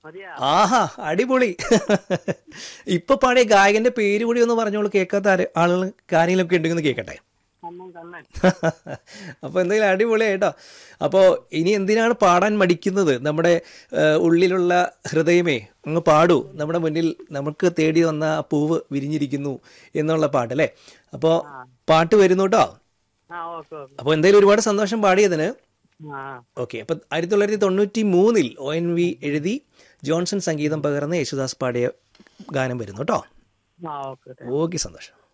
മതിയാ ആഹാ അടിപൊളി ഇപ്പൊ പാടിയ ഗായകന്റെ പേര് കൂടി ഒന്ന് പറഞ്ഞോളൂ കേൾക്കാത്ത ആര്- ആളുകൾ കാര്യങ്ങളൊക്കെ ഉണ്ടെന്ന് കേൾക്കട്ടെ കണ്ണൻ കണ്ണൻ അപ്പോൾ എന്തെങ്കിലും അടിപൊളിയായിട്ടോ അപ്പോൾ ഇനി എന്തിനാണ് പാടാൻ മടിക്കുന്നത് നമ്മുടെ ഏഹ്, ഉള്ളിലുള്ള ഹൃദയമേ അങ്ങ് പാടൂ നമ്മുടെ മുന്നിൽ നമുക്ക് തേടി വന്ന ആ പൂവ് വിരിഞ്ഞിരിക്കുന്നു എന്നുള്ള പാട്ട് അല്ലേ അപ്പോൾ പാട്ട് വരുന്നു കേട്ടോ ആ ഓക്കെ ഓക്കെ അപ്പോൾ എന്തായാലും ഒരുപാട് സന്തോഷം പാടിയതിന് ആ ഓക്കെ അപ്പം ആയിരത്തി തൊള്ളായിരത്തി തൊണ്ണൂറ്റി മൂന്നിൽ ഒ എൻ വി എഴുതി ജോൺസൺ സംഗീതം പകർന്ന് യേശുദാസ് പാടിയ ഗാനം വരുന്നു കേട്ടോ ആ ഓക്കെ ഓക്കെ സന്തോഷം